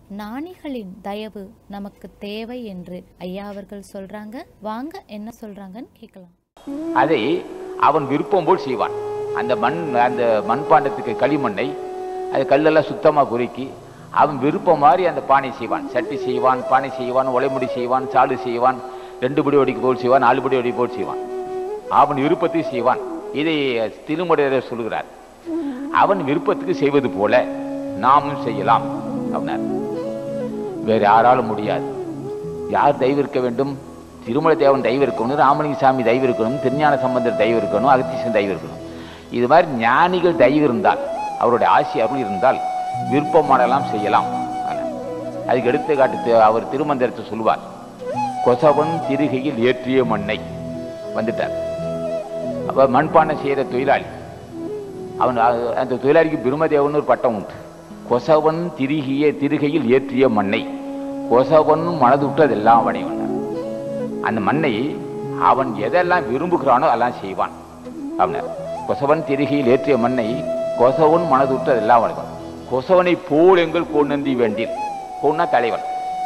ஞானிகளின் தயவு நமக்கு தேவை என்று ஐயா அவர்கள் சொல்றாங்க வாங்க என்ன சொல்றாங்கன்னு கேட்கலாம் அதை அவன் விருப்பம் போல் செய்வான் அந்த மண் அந்த மண்பாண்டத்துக்கு களிமண்ணை அது கல்லெல்லாம் சுத்தமாக குறுக்கி அவன் விருப்பம் மாதிரி அந்த பானை செய்வான் சட்டி செய்வான் பானை செய்வான் உலைமுடி செய்வான் சாடு செய்வான் ரெண்டு படி ஒடிக்கு போல் செய்வான் நாலு படி ஒடி போல் செய்வான் அவன் விருப்பத்தை செய்வான் இதை திருமுறையர் சொல்கிறார் அவன் விருப்பத்துக்கு செய்வது போல நாமும் செய்யலாம் அப்படின்னார் வேறு யாராலும் முடியாது யார் தெய்வம் இருக்க வேண்டும் திருமல தேவன் தெய்வம் இருக்கணும் ராமலிங்க சாமி தெய்வம் இருக்கணும் திருஞான சம்பந்தர் தெய்வம் இருக்கணும் அகத்தீசன் தெய்வம் இருக்கணும் இது மாதிரி ஞானிகள் தெய்வம் இருந்தால் அவருடைய ஆசி அருள் இருந்தால் விருப்பமானலாம் செய்யலாம் அதுக்கு எடுத்துக்காட்டு அவர் திருமந்திரத்தை சொல்லுவார் கொசவன் திருகையில் ஏற்றிய மண்ணை வந்துட்டார் அப்ப மண்பானை செய்யற தொழிலாளி அவன் அ- அந்த தொழிலாளிக்கு பிரம்மதேவன் ஒரு பட்டம் உண்டு கொசவன் திருகிய திருகையில் ஏற்றிய மண்ணை கொசவன் மனது விட்டு அதெல்லாம் அவனை வந்தான் அந்த மண்ணை அவன் எதெல்லாம் விரும்புகிறானோ அதெல்லாம் செய்வான் அப்படின்னார் கொசவன் திருகையில் ஏற்றிய மண்ணை கொசவன் மனது விட்டு அதெல்லாம் அவனுக்கு கொசவனை போல் எங்கள் கோநந்தி வேண்டீர் கோன்னா தலைவன்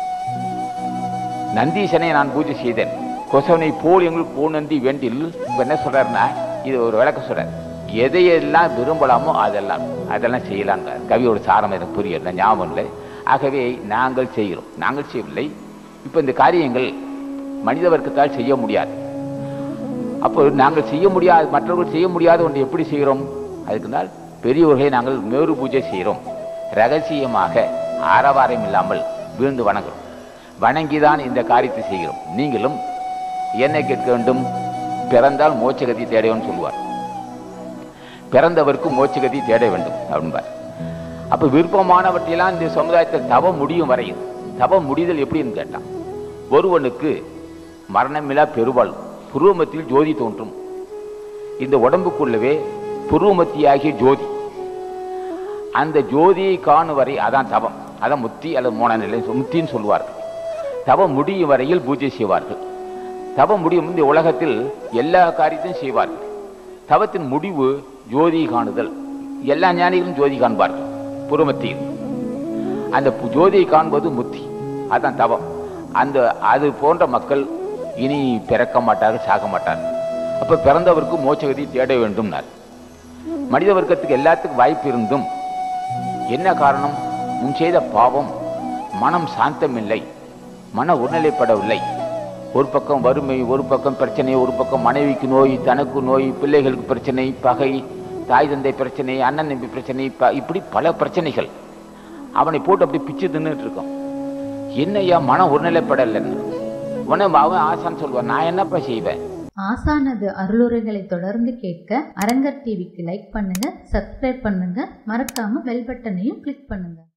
நந்தீசனை நான் பூஜை செய்தேன் கொசவனை போல் எங்களுக்கு கோநந்தி வேண்டில் இப்ப என்ன சொல்றாருன்னா இது ஒரு விளக்க சொல்றார் எதையெல்லாம் விரும்பலாமோ அதெல்லாம் அதெல்லாம் செய்யலாங்க கவியோட சாரம் எனக்கு புரியல ஞாபகம் இல்லை ஆகவே நாங்கள் செய்கிறோம் நாங்கள் செய்யவில்லை இப்போ இந்த காரியங்கள் மனித வர்க்கத்தால் செய்ய முடியாது அப்போ நாங்கள் செய்ய முடியாது மற்றவர்கள் செய்ய முடியாத ஒன்று எப்படி செய்கிறோம் அதுக்குனால் பெரியவர்களை நாங்கள் மேரு பூஜை செய்கிறோம் ரகசியமாக ஆரவாரம் இல்லாமல் வீழ்ந்து வணங்குறோம் வணங்கிதான் இந்த காரியத்தை செய்கிறோம் நீங்களும் என்ன கேட்க வேண்டும் பிறந்தால் மோட்சகதி தேடையோன்னு சொல்லுவார் பிறந்தவருக்கு மோட்சகதி தேட வேண்டும் அப்படின்பார் அப்ப விருப்பமானவற்றையெல்லாம் இந்த சமுதாயத்தில் தவ முடியும் வரையில் தவ முடிதல் எப்படின்னு கேட்டான் ஒருவனுக்கு மரணமில்லா பெருவாள் புருவமத்தில் ஜோதி தோன்றும் இந்த உடம்புக்குள்ளவே புருவமத்தியாகிய ஜோதி அந்த ஜோதியை காணும் வரை அதான் தவம் அதான் முத்தி அல்லது மோன நிலை முத்தின்னு சொல்லுவார்கள் தவம் முடியும் வரையில் பூஜை செய்வார்கள் தவம் முடியும் இந்த உலகத்தில் எல்லா காரியத்தையும் செய்வார்கள் தவத்தின் முடிவு ஜோதி காணுதல் எல்லா ஞானிகளும் ஜோதி காண்பார்கள் புறமத்தியில் அந்த பு- ஜோதியை காண்பது முத்தி அதான் தவம் அந்த அது போன்ற மக்கள் இனி பிறக்க மாட்டார்கள் சாக மாட்டார்கள் அப்ப பிறந்தவருக்கு மோட்சகதி தேட வேண்டும்னார் மனித வர்க்கத்துக்கு எல்லாத்துக்கும் வாய்ப்பு இருந்தும் என்ன காரணம் முன் செய்த பாவம் மனம் சாந்தமில்லை மன ஒருநிலைப்படவில்லை ஒரு பக்கம் வறுமை ஒரு பக்கம் பிரச்சனை ஒரு பக்கம் மனைவிக்கு நோய் தனக்கு நோய் பிள்ளைகளுக்கு பிரச்சனை பகை தாய் தந்தை பிரச்சனை அண்ணன் தம்பி பிரச்சனை ப- இப்படி பல பிரச்சனைகள் அவனை போட்டு அப்படி பிச்சு தின்னுட்டு இருக்கான் என்னய்யா மனம் ஒருநிலைப்படலைன்னு உடனே அவன் ஆசான்னு சொல்லுவான் நான் என்னப்பா செய்வேன் ஆசானது அருளுரைகளை தொடர்ந்து கேட்க அரங்கர் டிவிக்கு லைக் பண்ணுங்க சப்ஸ்கிரைப் பண்ணுங்க மறக்காம பெல் பட்டனையும் கிளிக் பண்ணுங்க